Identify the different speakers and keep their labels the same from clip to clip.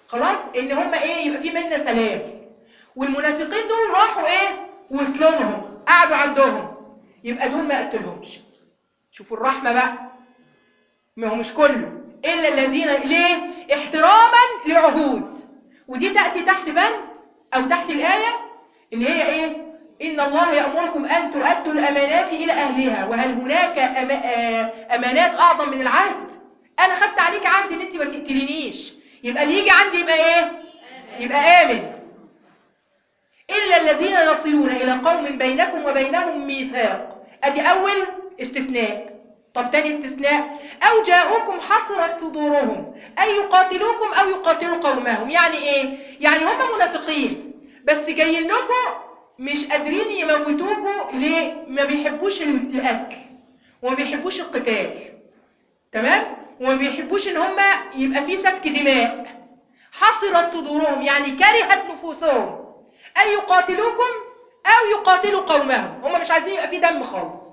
Speaker 1: خلاص ان هم ايه يبقى في منا سلام والمنافقين دول راحوا ايه وصلوا لهم قعدوا عندهم يبقى دول ما قتلهمش شوفوا الرحمه بقى ما هو مش كله الا الذين ليه احتراما لعهود ودي تاتي تحت بند او تحت الايه اللي هي ايه إن الله يأمركم أن تؤدوا الأمانات إلى أهلها وهل هناك أما- آه، أمانات أعظم من العهد أنا خدت عليك عهد إن أنت ما تقتلينيش يبقى اللي يجي عندي يبقى إيه يبقى آمن إلا الذين يصلون إلى قوم بينكم وبينهم ميثاق أدي أول استثناء طب تاني استثناء أو جاءوكم حصرت صدورهم أي يقاتلوكم أو يقاتلوا قومهم يعني إيه؟ يعني هم منافقين بس جايين لكم مش قادرين يموتوكوا ليه؟ ما بيحبوش ال- القتل وما بيحبوش القتال تمام؟ وما بيحبوش إن هم يبقى في سفك دماء حصرت صدورهم يعني كرهت نفوسهم أن يقاتلوكم أو يقاتلوا قومهم هم مش عايزين يبقى في دم خالص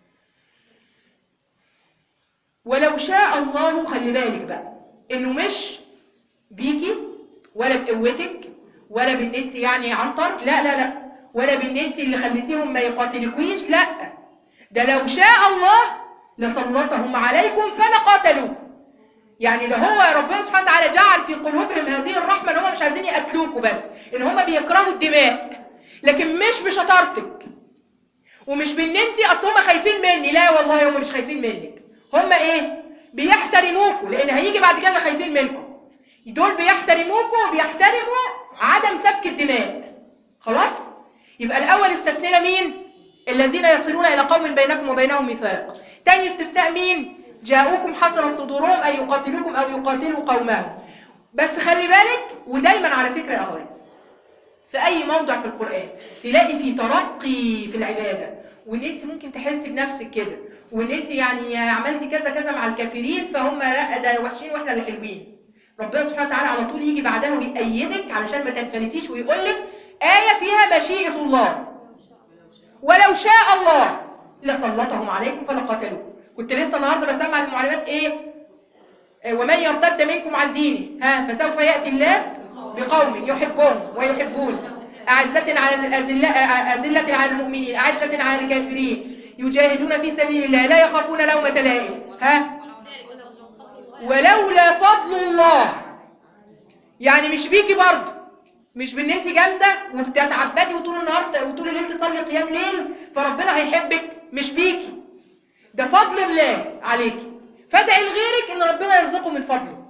Speaker 1: ولو شاء الله خلي بالك بقى انه مش بيكي ولا بقوتك ولا بان انت يعني عنتر لا لا لا ولا بان انت اللي خليتيهم ما يقاتلكويش لا ده لو شاء الله لسلطهم عليكم فلقاتلوكم يعني ده هو ربنا سبحانه وتعالى جعل في قلوبهم هذه الرحمه ان هم مش عايزين يقتلوكوا بس ان هم بيكرهوا الدماء لكن مش بشطارتك ومش بان انت اصل هم خايفين مني لا والله هم مش خايفين منك هم ايه بيحترموكوا لان هيجي بعد كده اللي خايفين منكم دول بيحترموكوا وبيحترموا عدم سفك الدماء خلاص يبقى الاول استثنينا مين الذين يصلون الى قوم بينكم وبينهم ميثاق تاني استثناء مين جاءوكم حصرت صدورهم ان يقاتلوكم او يقاتلوا قومهم بس خلي بالك ودايما على فكره يا اخوات في اي موضع في القران تلاقي في ترقي في العباده وان انت ممكن تحسي بنفسك كده وان انت يعني عملتي كذا كذا مع الكافرين فهم لا ده وحشين واحنا اللي حلوين ربنا سبحانه وتعالى على طول يجي بعدها ويأيدك علشان ما تنفلتيش ويقول لك آية فيها مشيئة الله ولو شاء الله لسلطهم عليكم فلقاتلوكم كنت لسه النهارده بسمع المعلومات ايه آه، ومن يرتد منكم عن دينه ها فسوف يأتي الله بقوم يحبهم ويحبون أعزة على الأذلاء أذلة على المؤمنين أعزة على الكافرين يجاهدون في سبيل الله لا يخافون لومة لائم ها ولولا فضل الله يعني مش بيكي برضه مش بان انت جامده وبتتعبدي وطول النهار وطول الليل تصلي قيام ليل فربنا هيحبك مش بيكي ده فضل الله عليكي فادعي لغيرك ان ربنا يرزقه من فضله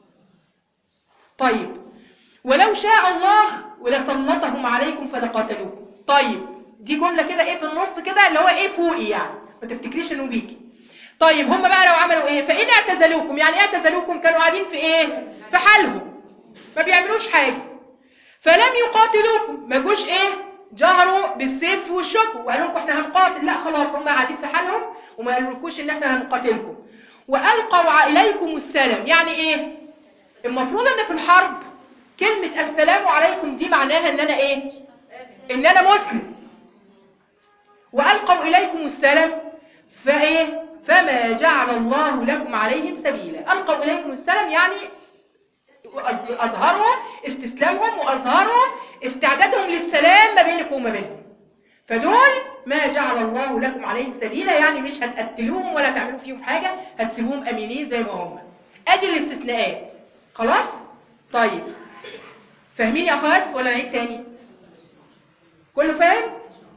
Speaker 1: طيب ولو شاء الله ولسلطهم عليكم فلقاتلوكم طيب دي جمله كده ايه في النص كده اللي هو ايه فوقي يعني ما تفتكريش انه بيكي طيب هم بقى لو عملوا ايه فان اعتزلوكم يعني ايه اعتزلوكم كانوا قاعدين في ايه في حالهم ما بيعملوش حاجه فلم يقاتلوكم ما جوش ايه جهروا بالسيف والشوك وقالوا لكم احنا هنقاتل لا خلاص هم قاعدين في حالهم وما قالولكوش ان احنا هنقاتلكم والقوا اليكم السلام يعني ايه المفروض ان في الحرب كلمه السلام عليكم دي معناها ان انا ايه ان انا مسلم والقوا اليكم السلام فايه فما جعل الله لكم عليهم سبيلا القوا اليكم السلام يعني أظ- اظهروا استسلامهم واظهروا استعدادهم للسلام ما بينكم وما بينهم فدول ما جعل الله لكم عليهم سبيلا يعني مش هتقتلوهم ولا تعملوا فيهم حاجه هتسيبوهم امينين زي ما هم ادي الاستثناءات خلاص طيب فاهمين يا اخوات ولا نعيد تاني كله فاهم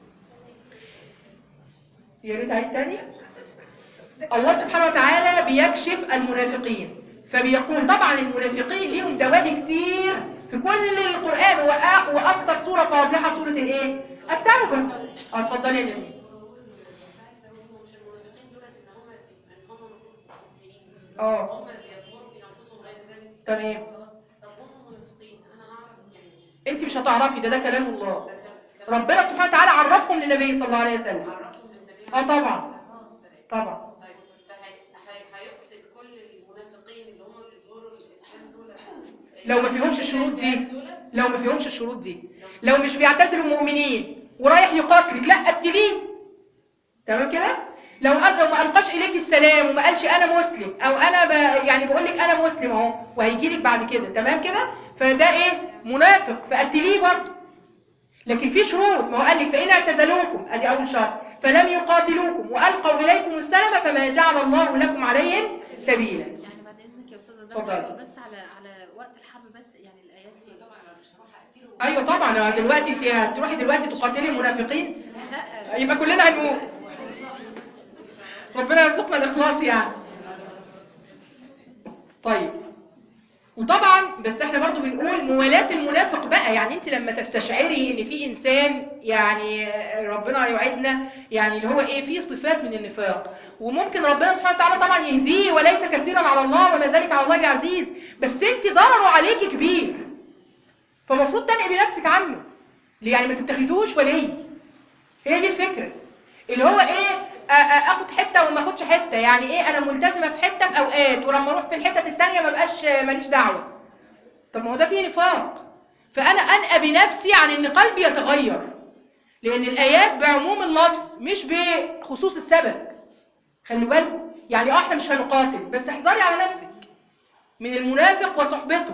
Speaker 1: يا ريت اعيد تاني الله سبحانه وتعالى بيكشف المنافقين فبيقول طبعا المنافقين ليهم دواهي كتير في كل القرآن وأ- وأكتر سورة فاضحة سورة الإيه؟ التوبة اه اتفضلي يا جميل
Speaker 2: هم مش المنافقين دول ان هم ان هم المفروض مسلمين
Speaker 1: اه
Speaker 2: هم بيظهروا في انفسهم غير ذلك
Speaker 1: تمام
Speaker 2: خلاص طب هم منافقين انا اعرف يعني
Speaker 1: انت مش هتعرفي ده ده كلام الله
Speaker 2: ده كان- كان
Speaker 1: ربنا سبحانه وتعالى عرفهم للنبي صلى الله عليه وسلم
Speaker 2: عرفهم للنبي
Speaker 1: اه طبعا طبعا
Speaker 2: طيب فهيقتل كل المنافقين اللي هم بيظهروا الاسلام دول
Speaker 1: لو ما فيهمش الشروط دي
Speaker 2: دول
Speaker 1: لو ما فيهمش الشروط دي لو مش بيعتزلوا المؤمنين ورايح يقاتلك لا قتليه تمام كده لو قال لو ما القاش اليك السلام وما قالش انا مسلم او انا ب... يعني بقول لك انا مسلم اهو وهيجي لك بعد كده تمام كده فده ايه منافق فقتليه برضه لكن في شروط ما هو قال لك فان اعتزلوكم ادي اول شرط فلم يقاتلوكم والقوا اليكم السلام فما جعل الله لكم عليهم سبيلا
Speaker 3: يعني بعد اذنك يا استاذه ده
Speaker 1: اتفضلي.
Speaker 3: موضوع بس على على وقت الحرب بس يعني الايات دي
Speaker 1: ايوه طبعا دلوقتي انت هتروحي دلوقتي تقاتلي المنافقين
Speaker 3: لا
Speaker 1: يبقى كلنا هنموت ربنا يرزقنا الاخلاص يعني طيب وطبعا بس احنا برضو بنقول موالاه المنافق بقى يعني انت لما تستشعري ان في انسان يعني ربنا يعزنا يعني اللي هو ايه فيه صفات من النفاق وممكن ربنا سبحانه وتعالى طبعا يهديه وليس كثيرا على الله وما ذلك على الله بعزيز بس انت ضرره عليك كبير فالمفروض تنقبي نفسك عنه ليه يعني ما تتخذوش ولي هي دي الفكره اللي هو ايه آ- آ- اخد حته وما اخدش حته يعني ايه انا ملتزمه في حته في اوقات ولما اروح في الحته التانيه ما بقاش ماليش دعوه طب ما هو ده فيه نفاق فانا انقى بنفسي عن ان قلبي يتغير لان الايات بعموم اللفظ مش بخصوص السبب خلوا بالكم يعني اه احنا مش هنقاتل بس احذري على نفسك من المنافق وصحبته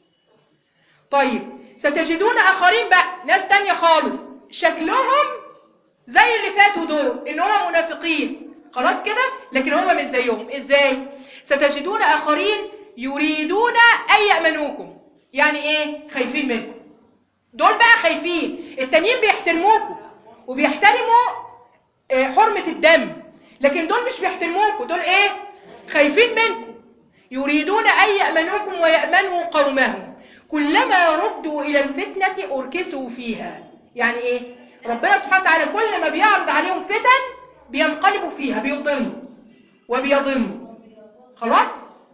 Speaker 1: طيب ستجدون اخرين بقى ناس تانية خالص شكلهم زي اللي فاتوا دول ان هم منافقين خلاص كده لكن هم مش زيهم ازاي ستجدون اخرين يريدون ان يامنوكم يعني ايه خايفين منكم دول بقى خايفين التانيين بيحترموكم وبيحترموا آه، حرمة الدم لكن دول مش بيحترموكم دول ايه خايفين منكم يريدون ان يامنوكم ويامنوا قومهم كلما ردوا الى الفتنه اركسوا فيها يعني ايه ربنا سبحانه وتعالى كل ما بيعرض عليهم فتن بينقلبوا فيها بيضلوا وبيضلوا خلاص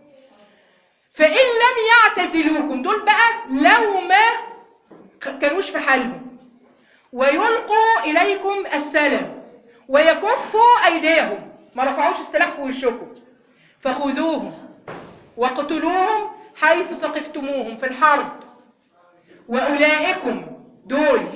Speaker 1: فان لم يعتزلوكم دول بقى لو ما ك- كانوش في حالهم ويلقوا اليكم السلام ويكفوا ايديهم ما رفعوش السلاح في وشكم فخذوهم واقتلوهم حيث ثقفتموهم في الحرب واولئكم دول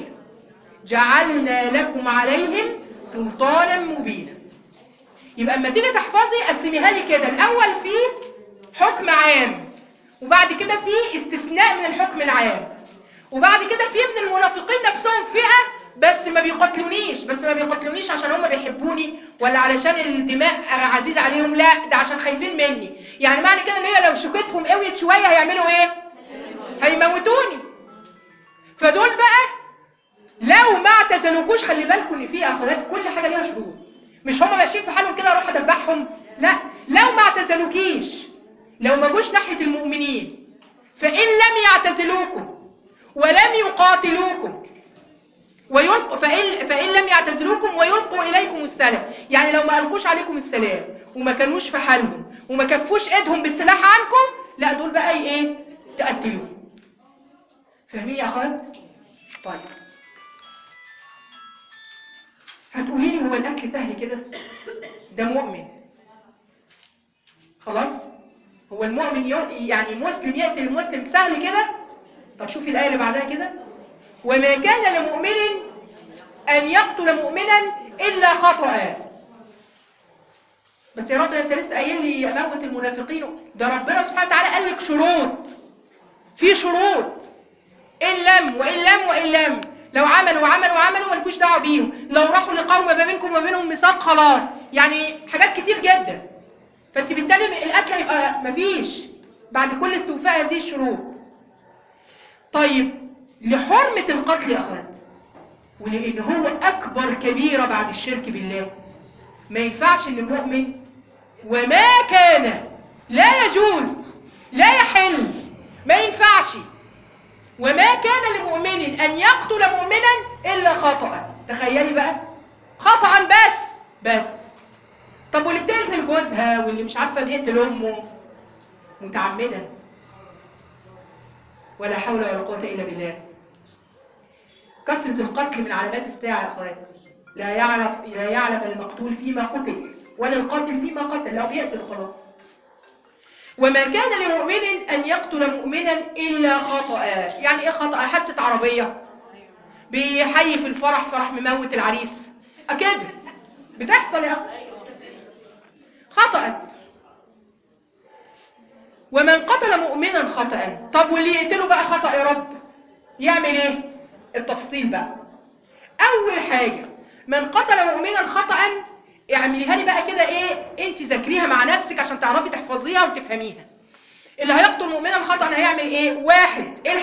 Speaker 1: جعلنا لكم عليهم سلطانا مبينا يبقى اما تيجي تحفظي قسميها لي كده الاول في حكم عام وبعد كده في استثناء من الحكم العام وبعد كده في من المنافقين نفسهم فئه بس ما بيقتلونيش بس ما بيقتلونيش عشان هم بيحبوني ولا علشان الدماء عزيز عليهم لا ده عشان خايفين مني يعني معنى كده ان هي لو شوكتهم قويت شويه هيعملوا ايه هيموتوني فدول بقى لو ما اعتزلوكوش خلي بالكم ان في اخوات كل حاجه ليها شروط مش هم ماشيين في حالهم كده اروح ادبحهم لا لو ما اعتزلوكيش لو ما جوش ناحيه المؤمنين فان لم يعتزلوكم ولم يقاتلوكم ويلقوا فإن, فإن لم يعتزلوكم ويلقوا إليكم السلام يعني لو ما ألقوش عليكم السلام وما كانوش في حالهم وما كفوش ايدهم بالسلاح عنكم لا دول بقى ايه تقتلوه فاهمين يا اخوات طيب هتقولي لي هو الاكل سهل كده ده مؤمن خلاص هو المؤمن ي- يعني مسلم يقتل المسلم سهل كده طب شوفي الايه اللي بعدها كده وما كان لمؤمن ان يقتل مؤمنا الا خطأ بس يا رب ده انت لسه قايل لي اموت المنافقين ده ربنا سبحانه وتعالى قال لك شروط في شروط ان لم وان لم وان لم لو عملوا وعملوا وعملوا مالكوش دعوه بيهم لو راحوا لقوم ما بينكم وما بينهم ميثاق خلاص يعني حاجات كتير جدا فانت بالتالي القتل هيبقى مفيش بعد كل استوفاء هذه الشروط طيب لحرمة القتل يا اخوات ولان هو اكبر كبيرة بعد الشرك بالله ما ينفعش ان مؤمن وما كان لا يجوز لا يحل ما ينفعش وما كان لمؤمن ان يقتل مؤمنا الا خطأ تخيلي بقى خطأ بس بس طب واللي بتقتل جوزها واللي مش عارفه بيقتل امه متعمدا ولا حول ولا قوه الا بالله كثرة القتل من علامات الساعة يا اخوات لا يعرف لا يعلم المقتول فيما قتل ولا القاتل فيما قتل لو بيقتل خلاص وما كان لمؤمن ان يقتل مؤمنا الا خطأ يعني ايه خطأ حادثة عربية بيحيي في الفرح فرح مموت العريس اكيد بتحصل يا اخي خطأ ومن قتل مؤمنا خطأ طب واللي يقتله بقى خطأ يا رب يعمل ايه التفصيل بقى اول حاجة من قتل مؤمنا خطأ اعمليها لي بقى كده ايه انت ذاكريها مع نفسك عشان تعرفي تحفظيها وتفهميها اللي هيقتل مؤمنا خطأ هيعمل ايه واحد ايه